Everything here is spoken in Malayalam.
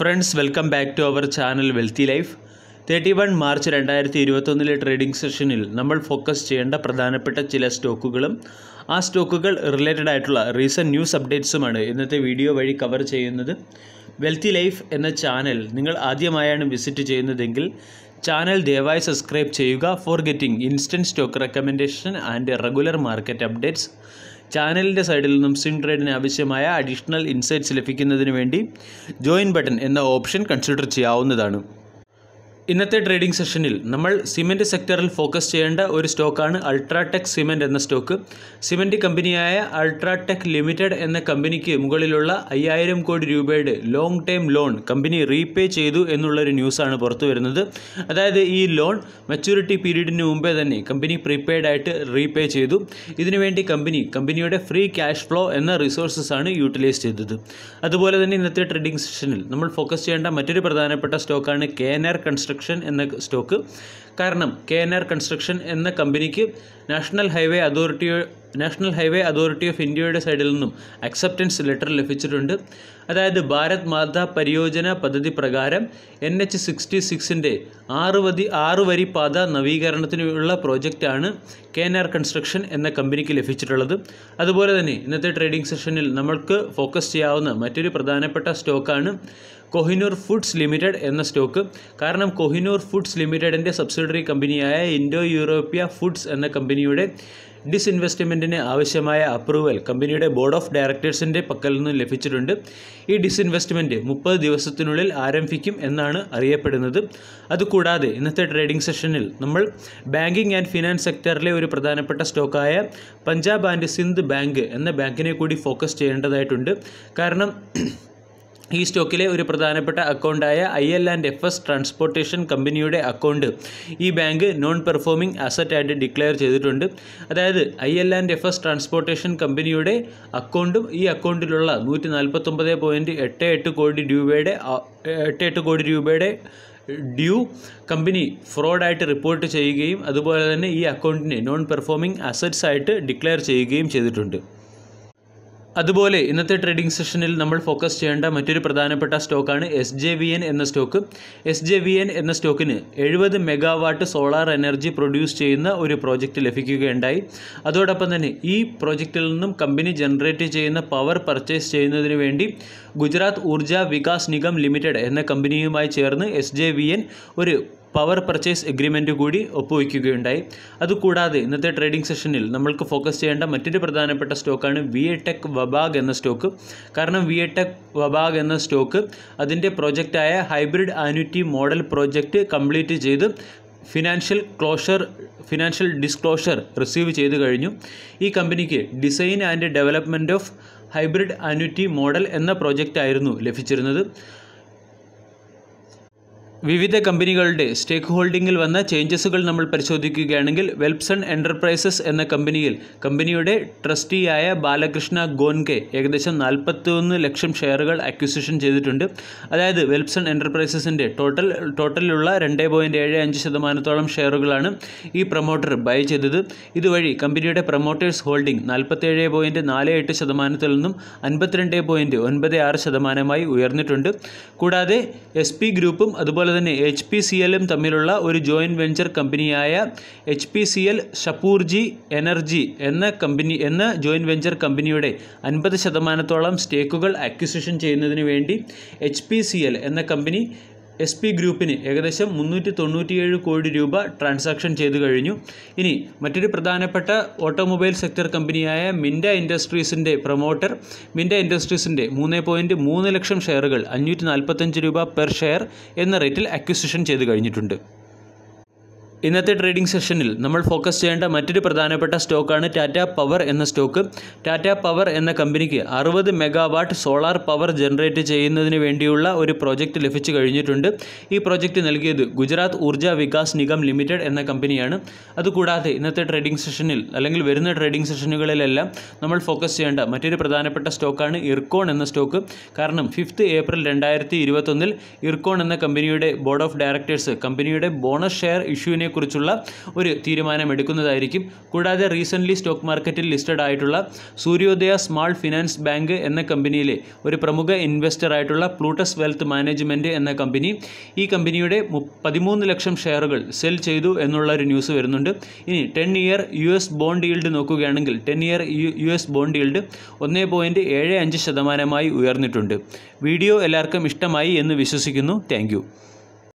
friends welcome back to our channel wealthy life thirty one March രണ്ടായിരത്തി ഇരുപത്തൊന്നിലെ ട്രേഡിംഗ് സെഷനിൽ നമ്മൾ ഫോക്കസ് ചെയ്യേണ്ട പ്രധാനപ്പെട്ട ചില സ്റ്റോക്കുകളും ആ സ്റ്റോക്കുകൾ റിലേറ്റഡ് ആയിട്ടുള്ള റീസെൻറ്റ് ന്യൂസ് അപ്ഡേറ്റ്സുമാണ് ഇന്നത്തെ വീഡിയോ വഴി കവർ ചെയ്യുന്നത് വെൽത്തി ലൈഫ് എന്ന ചാനൽ നിങ്ങൾ ആദ്യമായാണ് വിസിറ്റ് ചെയ്യുന്നതെങ്കിൽ ചാനൽ ദയവായി സബ്സ്ക്രൈബ് ചെയ്യുക for getting instant stock recommendation and regular market updates ചാനലിൻ്റെ സൈഡിൽ നിന്നും സ്വിം ട്രേഡിന് ആവശ്യമായ അഡീഷണൽ ഇൻസൈറ്റ്സ് ലഭിക്കുന്നതിന് വേണ്ടി ജോയിൻ ബട്ടൺ എന്ന ഓപ്ഷൻ കൺസിഡർ ചെയ്യാവുന്നതാണ് ഇന്നത്തെ ട്രേഡിംഗ് സെഷനിൽ നമ്മൾ സിമെൻറ്റ് സെക്ടറിൽ ഫോക്കസ് ചെയ്യേണ്ട ഒരു സ്റ്റോക്കാണ് അൾട്രാടെക് സിമെൻറ്റ് എന്ന സ്റ്റോക്ക് സിമെൻറ്റ് കമ്പനിയായ അൾട്രാടെക് ലിമിറ്റഡ് എന്ന കമ്പനിക്ക് മുകളിലുള്ള അയ്യായിരം കോടി രൂപയുടെ long time loan company repay ചെയ്തു എന്നുള്ളൊരു ന്യൂസാണ് പുറത്തു വരുന്നത് അതായത് ഈ ലോൺ മെച്യൂരിറ്റി പീരീഡിന് മുമ്പേ തന്നെ കമ്പനി പ്രീപെയ്ഡ് ആയിട്ട് റീപേ ചെയ്തു ഇതിനുവേണ്ടി കമ്പനി കമ്പനിയുടെ ഫ്രീ ക്യാഷ് ഫ്ലോ എന്ന റിസോഴ്സസ് ആണ് യൂട്ടിലൈസ് ചെയ്തത് അതുപോലെ തന്നെ ഇന്നത്തെ ട്രേഡിംഗ് സെഷനിൽ നമ്മൾ ഫോക്കസ് ചെയ്യേണ്ട മറ്റൊരു പ്രധാനപ്പെട്ട സ്റ്റോക്കാണ് കെ എൻ ആർ കൺസ്ട്രക്ഷൻ എന്ന സ്റ്റോക്ക് കാരണം കെ എൻ ആർ കൺസ്ട്രക്ഷൻ എന്ന കമ്പനിക്ക് national highway authority national highway authority of ഇന്ത്യയുടെ സൈഡിൽ നിന്നും അക്സെപ്റ്റൻസ് ലെറ്റർ ലഭിച്ചിട്ടുണ്ട് അതായത് ഭാരത് മാതാ പരിയോജന പദ്ധതി പ്രകാരം എൻ എച്ച് സിക്സ്റ്റി സിക്സിൻ്റെ ആറ് വതി ആറ് വരി പാത നവീകരണത്തിനുള്ള പ്രോജക്റ്റാണ് കെ എൻ ആർ കൺസ്ട്രക്ഷൻ എന്ന കമ്പനിക്ക് ലഭിച്ചിട്ടുള്ളത് അതുപോലെ തന്നെ ഇന്നത്തെ ട്രേഡിംഗ് സെഷനിൽ നമ്മൾക്ക് ഫോക്കസ് ചെയ്യാവുന്ന മറ്റൊരു പ്രധാനപ്പെട്ട സ്റ്റോക്കാണ് കൊഹിനൂർ ഫുഡ്സ് ലിമിറ്റഡ് എന്ന സ്റ്റോക്ക് കാരണം കൊഹിനൂർ ഫുഡ്സ് ലിമിറ്റഡിൻ്റെ സബ്സിഡറി കമ്പനിയായ ഇൻഡോ യൂറോപ്യ ഫുഡ്സ് എന്ന കമ്പനിയുടെ ഡിസ്ഇൻവെസ്റ്റ്മെൻറ്റിന് ആവശ്യമായ അപ്രൂവൽ കമ്പനിയുടെ ബോർഡ് ഓഫ് ഡയറക്ടേഴ്സിൻ്റെ പക്കൽ നിന്ന് ലഭിച്ചിട്ടുണ്ട് ഈ ഡിസ്ഇൻവെസ്റ്റ്മെൻറ്റ് മുപ്പത് ദിവസത്തിനുള്ളിൽ ആരംഭിക്കും എന്നാണ് അറിയപ്പെടുന്നത് അതുകൂടാതെ ഇന്നത്തെ ട്രേഡിംഗ് സെഷനിൽ നമ്മൾ ബാങ്കിങ് ആൻഡ് ഫിനാൻസ് സെക്ടറിലെ ഒരു പ്രധാനപ്പെട്ട സ്റ്റോക്കായ പഞ്ചാബ് ആൻഡ് സിന്ധ് ബാങ്ക് എന്ന ബാങ്കിനെ കൂടി ഫോക്കസ് ചെയ്യേണ്ടതായിട്ടുണ്ട് കാരണം ഈ സ്റ്റോക്കിലെ ഒരു പ്രധാനപ്പെട്ട അക്കൗണ്ടായ I L and F S transportation കമ്പനിയുടെ അക്കൗണ്ട് ഈ ബാങ്ക് നോൺ പെർഫോമിംഗ് അസറ്റ് ആയിട്ട് ഡിക്ലെയർ ചെയ്തിട്ടുണ്ട് അതായത് I L and F S transportation കമ്പനിയുടെ അക്കൗണ്ടും ഈ അക്കൗണ്ടിലുള്ള നൂറ്റി നാൽപ്പത്തൊമ്പത് പോയിൻറ്റ് എട്ട് എട്ട് കോടി രൂപയുടെ എട്ട് എട്ട് കോടി രൂപയുടെ ഡ്യൂ കമ്പനി ഫ്രോഡായിട്ട് റിപ്പോർട്ട് ചെയ്യുകയും അതുപോലെ തന്നെ ഈ അക്കൗണ്ടിനെ നോൺ പെർഫോമിംഗ് അസറ്റ്സ് ആയിട്ട് ഡിക്ലെയർ ചെയ്യുകയും ചെയ്തിട്ടുണ്ട് അതുപോലെ ഇന്നത്തെ ട്രേഡിംഗ് സെഷനിൽ നമ്മൾ ഫോക്കസ് ചെയ്യേണ്ട മറ്റൊരു പ്രധാനപ്പെട്ട സ്റ്റോക്കാണ് എസ് ജെ വി എൻ എന്ന stock S J V N എന്ന സ്റ്റോക്കിന് എഴുപത് മെഗാവാട്ട് സോളാർ എനർജി പ്രൊഡ്യൂസ് ചെയ്യുന്ന ഒരു പ്രോജക്റ്റ് ലഭിക്കുകയുണ്ടായി അതോടൊപ്പം തന്നെ ഈ പ്രോജക്റ്റിൽ നിന്നും കമ്പനി ജനറേറ്റ് ചെയ്യുന്ന പവർ പർച്ചേസ് ചെയ്യുന്നതിന് വേണ്ടി ഗുജറാത്ത് ഊർജ വികാസ് നിഗം ലിമിറ്റഡ് എന്ന കമ്പനിയുമായി ചേർന്ന് എസ് ജെ വി എൻ ഒരു പവർ പർച്ചേസ് എഗ്രിമെൻറ്റ് കൂടി ഒപ്പുവയ്ക്കുകയുണ്ടായി അതുകൂടാതെ ഇന്നത്തെ ട്രേഡിംഗ് സെഷനിൽ നമ്മൾക്ക് ഫോക്കസ് ചെയ്യേണ്ട മറ്റൊരു പ്രധാനപ്പെട്ട സ്റ്റോക്കാണ് വി എ ടെക് വബാഗ് എന്ന സ്റ്റോക്ക് കാരണം വി എ ടെക് വബാഗ് എന്ന സ്റ്റോക്ക് അതിൻ്റെ പ്രോജക്റ്റായ hybrid annuity model project complete ചെയ്ത് financial closure financial disclosure receive ചെയ്തു കഴിഞ്ഞു ഈ കമ്പനിക്ക് design and development of hybrid annuity model എന്ന പ്രോജക്റ്റായിരുന്നു ലഭിച്ചിരുന്നത് വിവിധ കമ്പനികളുടെ സ്റ്റേക്ക് ഹോൾഡിങ്ങിൽ വന്ന ചേഞ്ചസുകൾ നമ്മൾ പരിശോധിക്കുകയാണെങ്കിൽ വെൽപ്സൺ എൻ്റർപ്രൈസസ് എന്ന കമ്പനിയിൽ കമ്പനിയുടെ ട്രസ്റ്റിയായ ബാലകൃഷ്ണ ഗോൻകെ ഏകദേശം നാൽപ്പത്തൊന്ന് ലക്ഷം ഷെയറുകൾ അക്വിസിഷൻ ചെയ്തിട്ടുണ്ട് അതായത് വെൽപ്സൺ എൻ്റർപ്രൈസസിൻ്റെ ടോട്ടൽ ടോട്ടലിലുള്ള രണ്ട് പോയിൻറ്റ് ഏഴ് അഞ്ച് ശതമാനത്തോളം ഷെയറുകളാണ് ഈ പ്രൊമോട്ടർ ബൈ ചെയ്തത് ഇതുവഴി കമ്പനിയുടെ പ്രൊമോട്ടേഴ്സ് ഹോൾഡിംഗ് നാൽപ്പത്തേഴ് പോയിൻറ്റ് നാല് എട്ട് ശതമാനത്തിൽ നിന്നും അൻപത്തിരണ്ട് പോയിൻറ്റ് ഒൻപത് ആറ് ശതമാനമായി ഉയർന്നിട്ടുണ്ട് കൂടാതെ എസ് പി ഗ്രൂപ്പും അതുപോലെ തന്നെ എച്ച് പി സി എല്ലും തമ്മിലുള്ള ഒരു ജോയിൻറ്റ് വെഞ്ചർ കമ്പനിയായ H P C L Shapoorji energy എന്ന കമ്പനി എന്ന ജോയിൻറ്റ് വെഞ്ചർ കമ്പനിയുടെ അൻപത് ശതമാനത്തോളം സ്റ്റേക്കുകൾ അക്വിസിഷൻ ചെയ്യുന്നതിന് വേണ്ടി എച്ച് പി സി എൽ എന്ന കമ്പനി എസ് പി ഗ്രൂപ്പിന് ഏകദേശം മുന്നൂറ്റി തൊണ്ണൂറ്റിയേഴ് കോടി രൂപ ട്രാൻസാക്ഷൻ ചെയ്തു കഴിഞ്ഞു ഇനി മറ്റൊരു പ്രധാനപ്പെട്ട ഓട്ടോമൊബൈൽ സെക്ടർ കമ്പനിയായ മിൻഡ ഇൻഡസ്ട്രീസിൻ്റെ പ്രൊമോട്ടർ മിൻഡ ഇൻഡസ്ട്രീസിൻ്റെ മൂന്ന് പോയിൻറ്റ് മൂന്ന് ലക്ഷം ഷെയറുകൾ അഞ്ഞൂറ്റി നാൽപ്പത്തഞ്ച് രൂപ പെർ ഷെയർ എന്ന റേറ്റിൽ അക്വിസിഷൻ ചെയ്തു കഴിഞ്ഞിട്ടുണ്ട് ഇന്നത്തെ ട്രേഡിംഗ് സെഷനിൽ നമ്മൾ ഫോക്കസ് ചെയ്യേണ്ട മറ്റൊരു പ്രധാനപ്പെട്ട സ്റ്റോക്കാണ് ടാറ്റ പവർ എന്ന സ്റ്റോക്ക് ടാറ്റ പവർ എന്ന കമ്പനിക്ക് അറുപത് മെഗാവാട്ട് സോളാർ പവർ ജനറേറ്റ് ചെയ്യുന്നതിന് വേണ്ടിയുള്ള ഒരു പ്രോജക്റ്റ് ലഭിച്ചു കഴിഞ്ഞിട്ടുണ്ട് ഈ പ്രോജക്റ്റ് നൽകിയത് ഗുജറാത്ത് ഊർജ വികാസ് നിഗം ലിമിറ്റഡ് എന്ന കമ്പനിയാണ് അതുകൂടാതെ ഇന്നത്തെ ട്രേഡിംഗ് സെഷനിൽ അല്ലെങ്കിൽ വരുന്ന ട്രേഡിംഗ് സെഷനുകളിലെല്ലാം നമ്മൾ ഫോക്കസ് ചെയ്യേണ്ട മറ്റൊരു പ്രധാനപ്പെട്ട സ്റ്റോക്കാണ് ഇർക്കോൺ എന്ന സ്റ്റോക്ക് കാരണം ഫിഫ്ത്ത് ഏപ്രിൽ രണ്ടായിരത്തി ഇരുപത്തൊന്നിൽ ഇർക്കോൺ എന്ന കമ്പനിയുടെ ബോർഡ് ഓഫ് ഡയറക്ടേഴ്സ് കമ്പനിയുടെ ബോണസ് ഷെയർ ഇഷ്യൂവിനെ ഇതിനെക്കുറിച്ചുള്ള ഒരു തീരുമാനമെടുക്കുന്നതായിരിക്കും കൂടാതെ റീസെൻ്റ്ലി സ്റ്റോക്ക് മാർക്കറ്റിൽ ലിസ്റ്റഡ് ആയിട്ടുള്ള സൂര്യോദയ സ്മാൾ ഫിനാൻസ് ബാങ്ക് എന്ന കമ്പനിയിലെ ഒരു പ്രമുഖ ഇൻവെസ്റ്റർ ആയിട്ടുള്ള പ്ലൂട്ടസ് വെൽത്ത് മാനേജ്മെൻറ്റ് എന്ന കമ്പനി ഈ കമ്പനിയുടെ മു- പതിമൂന്ന് ലക്ഷം ഷെയറുകൾ സെൽ ചെയ്തു എന്നുള്ള ഒരു ന്യൂസ് വരുന്നുണ്ട് ഇനി ten year U S bond yield നോക്കുകയാണെങ്കിൽ ten year U S bond yield ഒന്ന് പോയിൻറ്റ് ഏഴ് അഞ്ച് ശതമാനമായി ഉയർന്നിട്ടുണ്ട് വീഡിയോ എല്ലാവർക്കും ഇഷ്ടമായി എന്ന് വിശ്വസിക്കുന്നു താങ്ക്